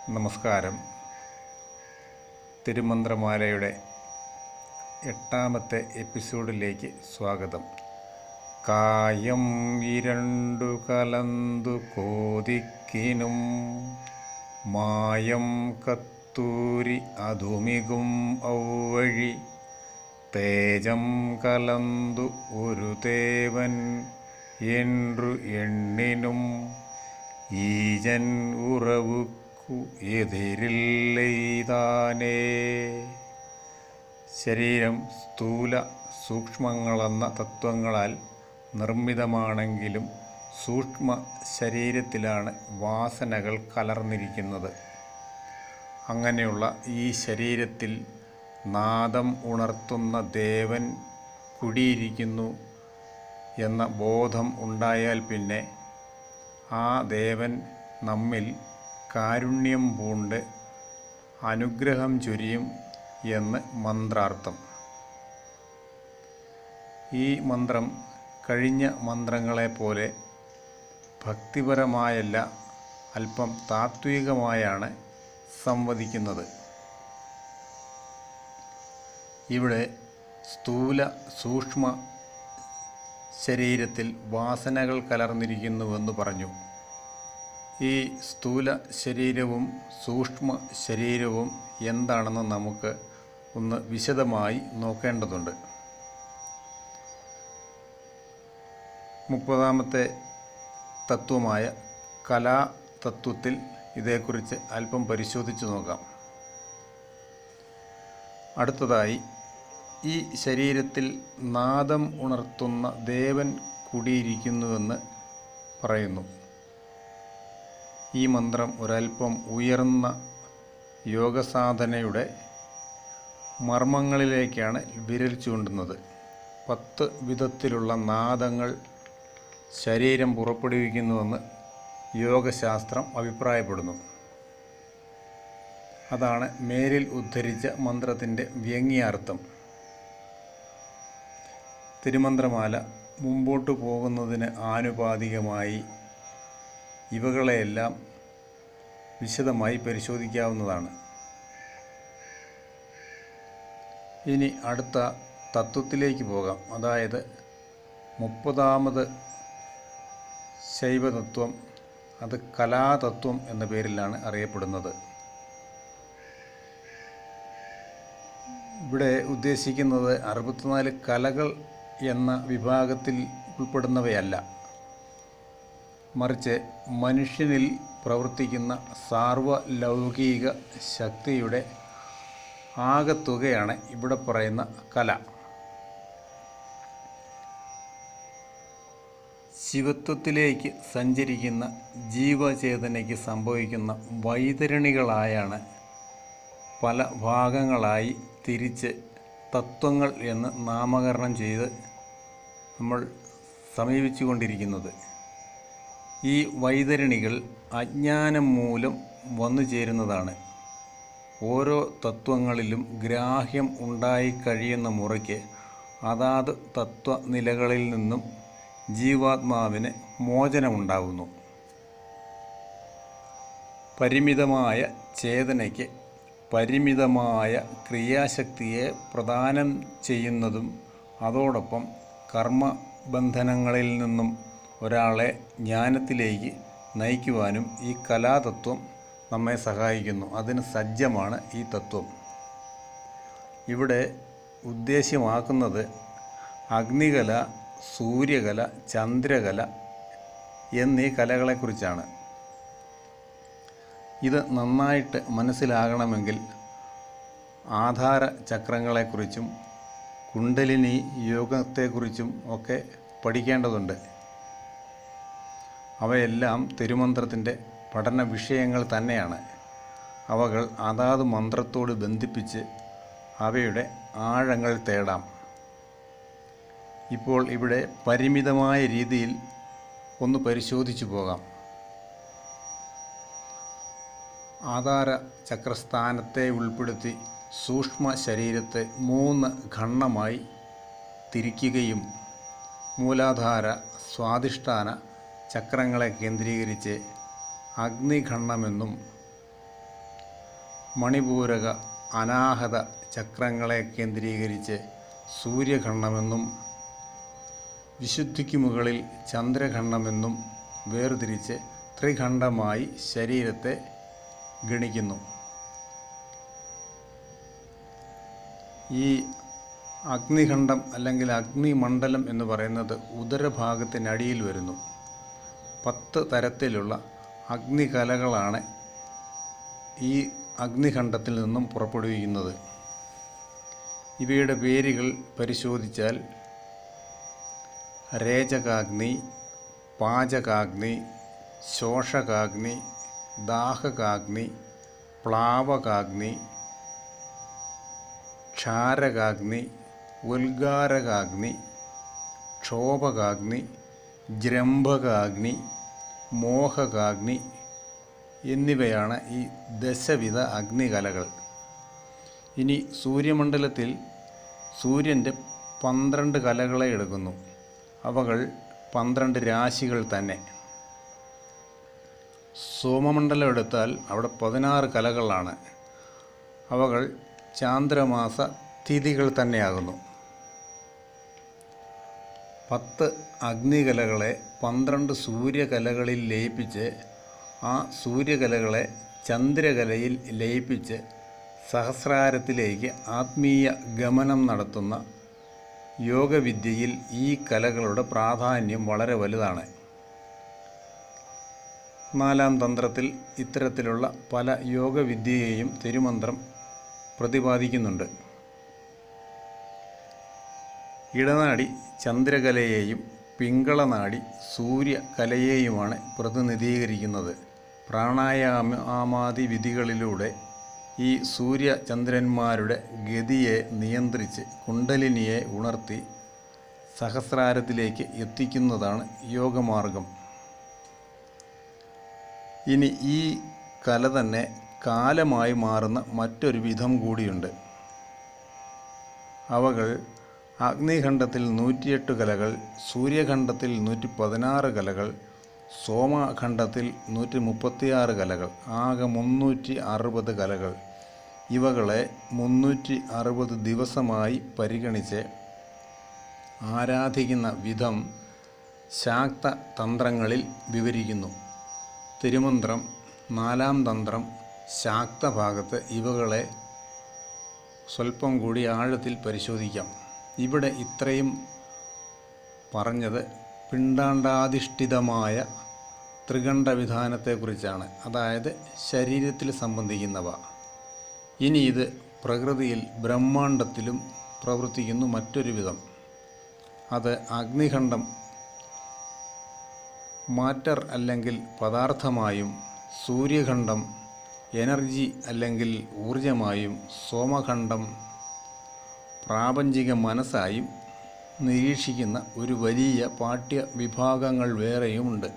നമസ്കാരം തിരുമന്ത്രമാലയുടെ എട്ടാമത്തെ എപ്പിസോഡിലേക്ക് സ്വാഗതം കായം ഇരണ്ടു കലന്തു കോതിക്കിനും മായം കത്തൂരി അതുമികും ഔവഴി തേജം കലന്തു ഒരു തേവൻ என்று എണ്ണിനും ഈജൻ ഉറവുക്കു എതിരില്ലൈതാനേ ശരീരം സ്ഥൂല സൂക്ഷ്മങ്ങളെന്ന തത്വങ്ങളാൽ നിർമ്മിതമാണെങ്കിലും സൂക്ഷ്മ ശരീരത്തിലാണ് വാസനകൾ കലർന്നിരിക്കുന്നത് അങ്ങനെയുള്ള ഈ ശരീരത്തിൽ നാദം ഉണർത്തുന്ന ദേവൻ കുടിയിരിക്കുന്നു എന്ന ബോധം ഉണ്ടായാൽ പിന്നെ ആ ദേവൻ നമ്മിൽ കാരുണ്യം പൂണ്ട് അനുഗ്രഹം ചൊരിയും എന്ന് മന്ത്രാർത്ഥം ഈ മന്ത്രം കഴിഞ്ഞ മന്ത്രങ്ങളെപ്പോലെ ഭക്തിപരമായല്ല അല്പം താത്വികമായാണ് സംവദിക്കുന്നത് ഇവിടെ സ്ഥൂല സൂക്ഷ്മ ശരീരത്തിൽ വാസനകൾ കലർന്നിരിക്കുന്നുവെന്ന് പറഞ്ഞു ഈ സ്ഥൂല ശരീരവും സൂക്ഷ്മ ശരീരവും എന്താണെന്ന് നമുക്ക് ഒന്ന് വിശദമായി നോക്കേണ്ടതുണ്ട് മുപ്പതാമത്തെ തത്വമായ കലാതത്വത്തിൽ ഇതേക്കുറിച്ച് അല്പം പരിശോധിച്ചു നോക്കാം അടുത്തതായി ഈ ശരീരത്തിൽ നാദം ഉണർത്തുന്ന ദേവൻ കുടിയിരിക്കുന്നുവെന്ന് പറയുന്നു ഈ മന്ത്രം ഒരൽപ്പം ഉയർന്ന യോഗസാധനയുടെ മർമ്മങ്ങളിലേക്കാണ് വിരൽ ചൂണ്ടുന്നത് പത്ത് വിധത്തിലുള്ള നാദങ്ങൾ ശരീരം പുറപ്പെടുവിക്കുന്നുവെന്ന് യോഗശാസ്ത്രം അഭിപ്രായപ്പെടുന്നു അതാണ് മേലിൽ ഉദ്ധരിച്ച മന്ത്രത്തിൻ്റെ വ്യംഗ്യാർത്ഥം തിരുമന്ത്രമാല മുമ്പോട്ട് പോകുന്നതിന് ആനുപാതികമായി ഇവകളെയെല്ലാം വിശദമായി പരിശോധിക്കാവുന്നതാണ് ഇനി അടുത്ത തത്വത്തിലേക്ക് പോകാം അതായത് മുപ്പതാമത് ശൈവതത്വം അത് കലാതത്വം എന്ന പേരിലാണ് അറിയപ്പെടുന്നത് ഇവിടെ ഉദ്ദേശിക്കുന്നത് അറുപത്തിനാല് കലകൾ എന്ന വിഭാഗത്തിൽ ഉൾപ്പെടുന്നവയല്ല മറിച്ച് മനുഷ്യനിൽ പ്രവർത്തിക്കുന്ന സാർവലൗകിക ശക്തിയുടെ ആകത്തുകയാണ് ഇവിടെ പറയുന്ന കല ശിവത്വത്തിലേക്ക് സഞ്ചരിക്കുന്ന ജീവചേതനയ്ക്ക് സംഭവിക്കുന്ന വൈതരണികളായാണ് പല ഭാഗങ്ങളായി തിരിച്ച് തത്വങ്ങൾ എന്ന് നാമകരണം ചെയ്ത് നമ്മൾ സമീപിച്ചു കൊണ്ടിരിക്കുന്നത് ഈ വൈതരണികൾ അജ്ഞാനം മൂലം വന്നു ചേരുന്നതാണ് ഓരോ തത്വങ്ങളിലും ഗ്രാഹ്യം ഉണ്ടായി കഴിയുന്ന മുറയ്ക്ക് അതാത് തത്വനിലകളിൽ നിന്നും ജീവാത്മാവിന് മോചനമുണ്ടാകുന്നു പരിമിതമായ ചേതനയ്ക്ക് പരിമിതമായ ക്രിയാശക്തിയെ പ്രദാനം ചെയ്യുന്നതും അതോടൊപ്പം കർമ്മബന്ധനങ്ങളിൽ നിന്നും ഒരാളെ ജ്ഞാനത്തിലേക്ക് നയിക്കുവാനും ഈ കലാതത്വം നമ്മെ സഹായിക്കുന്നു അതിന് സജ്ജമാണ് ഈ തത്വം ഇവിടെ ഉദ്ദേശ്യമാക്കുന്നത് അഗ്നികല സൂര്യകല ചന്ദ്രകല എന്നീ കലകളെക്കുറിച്ചാണ് ഇത് നന്നായിട്ട് മനസ്സിലാകണമെങ്കിൽ ആധാര ചക്രങ്ങളെക്കുറിച്ചും കുണ്ടലിനി യോഗത്തെക്കുറിച്ചും ഒക്കെ പഠിക്കേണ്ടതുണ്ട് അവയെല്ലാം തിരുമന്ത്രത്തിൻ്റെ പഠന വിഷയങ്ങൾ തന്നെയാണ് അവകൾ അതാത് മന്ത്രത്തോട് ബന്ധിപ്പിച്ച് അവയുടെ ആഴങ്ങൾ തേടാം ഇപ്പോൾ ഇവിടെ പരിമിതമായ രീതിയിൽ ഒന്ന് പരിശോധിച്ചു പോകാം ആധാര ചക്രസ്ഥാനത്തെ ഉൾപ്പെടുത്തി സൂക്ഷ്മ ശരീരത്തെ മൂന്ന് ഖണ്ഡമായി തിരിക്കുകയും മൂലാധാര സ്വാധിഷ്ഠാന ചക്രങ്ങളെ കേന്ദ്രീകരിച്ച് അഗ്നിഖണ്ഡമെന്നും മണിപൂരക അനാഹത ചക്രങ്ങളെ കേന്ദ്രീകരിച്ച് സൂര്യഖണ്ഡമെന്നും വിശുദ്ധിക്ക് മുകളിൽ ചന്ദ്രഖണ്ഡമെന്നും വേർതിരിച്ച് ത്രിഖണ്ഡമായി ശരീരത്തെ ഗണിക്കുന്നു ഈ അഗ്നിഖണ്ഡം അല്ലെങ്കിൽ അഗ്നിമണ്ഡലം എന്ന് പറയുന്നത് ഉദരഭാഗത്തിനടിയിൽ വരുന്നു പത്ത് തരത്തിലുള്ള അഗ്നികലകളാണ് ഈ അഗ്നിഖണ്ഡത്തിൽ നിന്നും പുറപ്പെടുവിക്കുന്നത് ഇവയുടെ പേരുകൾ പരിശോധിച്ചാൽ രേചകാഗ്നി പാചകാഗ്നി ശോഷകാഗ്നി ദാഹകാഗ്നി പ്ലാവകാഗ്നി ക്ഷാരകാഗ്നി ഉൽഗാരകാഗ്നി ക്ഷോഭകാഗ്നി ജ്രംഭകാഗ്നി മോഹകാഗ്നി എന്നിവയാണ് ഈ ദശവിധ അഗ്നികലകൾ ഇനി സൂര്യമണ്ഡലത്തിൽ സൂര്യൻ്റെ പന്ത്രണ്ട് കലകളെ എടുക്കുന്നു അവകൾ പന്ത്രണ്ട് രാശികൾ തന്നെ സോമമണ്ഡലം എടുത്താൽ അവിടെ പതിനാറ് കലകളാണ് അവകൾ ചാന്ദ്രമാസ തിഥികൾ തന്നെയാകുന്നു പത്ത് അഗ്നികലകളെ പന്ത്രണ്ട് സൂര്യകലകളിൽ ലയിപ്പിച്ച് ആ സൂര്യകലകളെ ചന്ദ്രകലയിൽ ലയിപ്പിച്ച് സഹസ്രാരത്തിലേക്ക് ആത്മീയ ഗമനം നടത്തുന്ന യോഗവിദ്യയിൽ ഈ കലകളുടെ പ്രാധാന്യം വളരെ വലുതാണ് നാലാം തന്ത്രത്തിൽ ഇത്തരത്തിലുള്ള പല യോഗവിദ്യയെയും തിരുമന്ത്രം പ്രതിപാദിക്കുന്നുണ്ട് ഇടനാടി ചന്ദ്രകലയെയും പിങ്കളനാടി സൂര്യകലയെയുമാണ് പ്രതിനിധീകരിക്കുന്നത് പ്രാണായാമാദി വിധികളിലൂടെ ഈ സൂര്യചന്ദ്രന്മാരുടെ ഗതിയെ നിയന്ത്രിച്ച് കുണ്ടലിനിയെ ഉണർത്തി സഹസ്രാരത്തിലേക്ക് എത്തിക്കുന്നതാണ് യോഗമാർഗം ഇനി ഈ കല തന്നെ കാലമായി മാറുന്ന മറ്റൊരു വിധം കൂടിയുണ്ട് അവകൾ അഗ്നിഖണ്ഡത്തിൽ നൂറ്റിയെട്ട് കലകൾ സൂര്യഖണ്ഡത്തിൽ നൂറ്റി പതിനാറ് കലകൾ സോമഖണ്ഡത്തിൽ നൂറ്റി മുപ്പത്തിയാറ് കലകൾ ആകെ മുന്നൂറ്റി അറുപത് കലകൾ ഇവകളെ മുന്നൂറ്റി അറുപത് ദിവസമായി പരിഗണിച്ച് ആരാധിക്കുന്ന വിധം ശാക്ത തന്ത്രങ്ങളിൽ വിവരിക്കുന്നു തിരുമന്ത്രം നാലാം തന്ത്രം ശാക്തഭാഗത്ത് ഇവകളെ സ്വല്പം കൂടി ആഴത്തിൽ പരിശോധിക്കാം ഇവിടെ ഇത്രയും പറഞ്ഞത് പിണ്ടാണ്ടാധിഷ്ഠിതമായ ത്രികണ്ഡ വിധാനത്തെക്കുറിച്ചാണ് അതായത് ശരീരത്തിൽ സംബന്ധിക്കുന്നവ ഇനി ഇത് പ്രകൃതിയിൽ ബ്രഹ്മാണ്ടത്തിലും പ്രവർത്തിക്കുന്നു മറ്റൊരു വിധം അത് അഗ്നിഖണ്ഡം മാറ്റർ അല്ലെങ്കിൽ പദാർത്ഥമായും സൂര്യഖണ്ഡം എനർജി അല്ലെങ്കിൽ ഊർജമായും സോമഖണ്ഡം പ്രാപഞ്ചിക മനസ്സായും നിരീക്ഷിക്കുന്ന ഒരു വലിയ പാഠ്യ വിഭാഗങ്ങൾ വേറെയുമുണ്ട്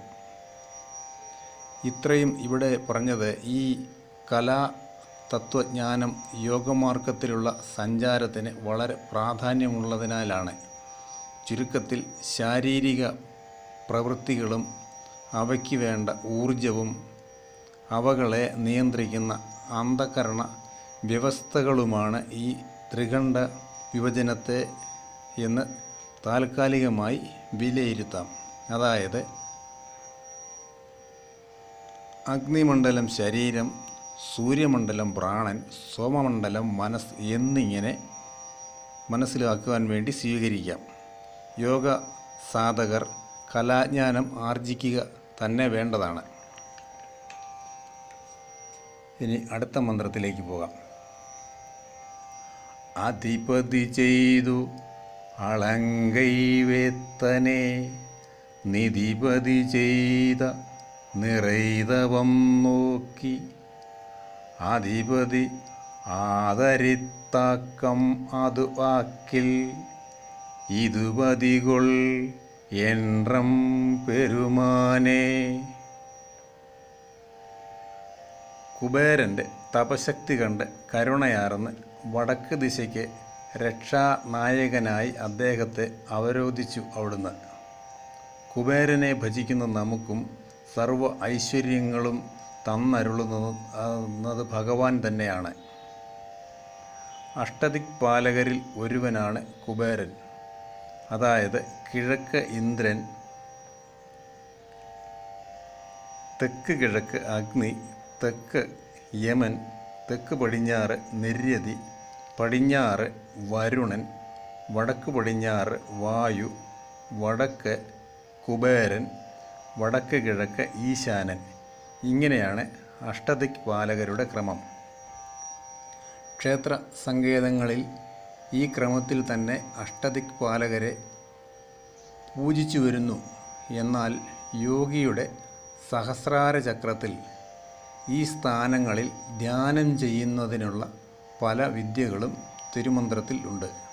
ഇത്രയും ഇവിടെ പറഞ്ഞത് ഈ കലാ തത്വജ്ഞാനം യോഗമാർഗത്തിലുള്ള സഞ്ചാരത്തിന് വളരെ പ്രാധാന്യമുള്ളതിനാലാണ് ചുരുക്കത്തിൽ ശാരീരിക പ്രവൃത്തികളും അവയ്ക്ക് വേണ്ട ഊർജവും അവകളെ നിയന്ത്രിക്കുന്ന അന്ധകരണ വ്യവസ്ഥകളുമാണ് ഈ ത്രികണ്ഡ വിഭജനത്തെ എന്ന് താൽക്കാലികമായി വിലയിരുത്താം അതായത് അഗ്നിമണ്ഡലം ശരീരം സൂര്യമണ്ഡലം പ്രാണൻ സോമമണ്ഡലം മനസ്സ് എന്നിങ്ങനെ മനസ്സിലാക്കുവാൻ വേണ്ടി സ്വീകരിക്കാം യോഗ സാധകർ കലാജ്ഞാനം ആർജിക്കുക തന്നെ വേണ്ടതാണ് ഇനി അടുത്ത മന്ത്രത്തിലേക്ക് പോകാം അധിപതി ചെയ്തു അളങ്കൈവേത്തനെ നിധിപതി ചെയ്ത നിറൈതവം നോക്കി അധിപതി ആദരിത്താക്കം അതു ആക്കിൽ ഇതുപതികൊൾ എൻറം പെരുമാനേ കുബേരൻ്റെ തപശക്തി കണ്ട് കരുണയാർന്ന് വടക്ക് ദിശയ്ക്ക് രക്ഷാനായകനായി അദ്ദേഹത്തെ അവരോധിച്ചു അവിടുന്ന് കുബേരനെ ഭജിക്കുന്ന നമുക്കും സർവ ഐശ്വര്യങ്ങളും തന്നരുളുന്നത് ഭഗവാൻ തന്നെയാണ് അഷ്ടദിക്പാലകരിൽ ഒരുവനാണ് കുബേരൻ അതായത് കിഴക്ക് ഇന്ദ്രൻ തെക്ക് കിഴക്ക് അഗ്നി തെക്ക് യമൻ തെക്ക് പടിഞ്ഞാറ് നിര്യതി പടിഞ്ഞാറ് വരുണൻ വടക്ക് പടിഞ്ഞാറ് വായു വടക്ക് കുബേരൻ വടക്ക് കിഴക്ക് ഈശാനൻ ഇങ്ങനെയാണ് അഷ്ടദിക് പാലകരുടെ ക്രമം ക്ഷേത്ര സങ്കേതങ്ങളിൽ ഈ ക്രമത്തിൽ തന്നെ അഷ്ടദിക് പാലകരെ പൂജിച്ചു വരുന്നു എന്നാൽ യോഗിയുടെ സഹസ്രാര ചക്രത്തിൽ ഈ സ്ഥാനങ്ങളിൽ ധ്യാനം ചെയ്യുന്നതിനുള്ള പല വിദ്യകളും തിരുമന്ത്രത്തിൽ ഉണ്ട്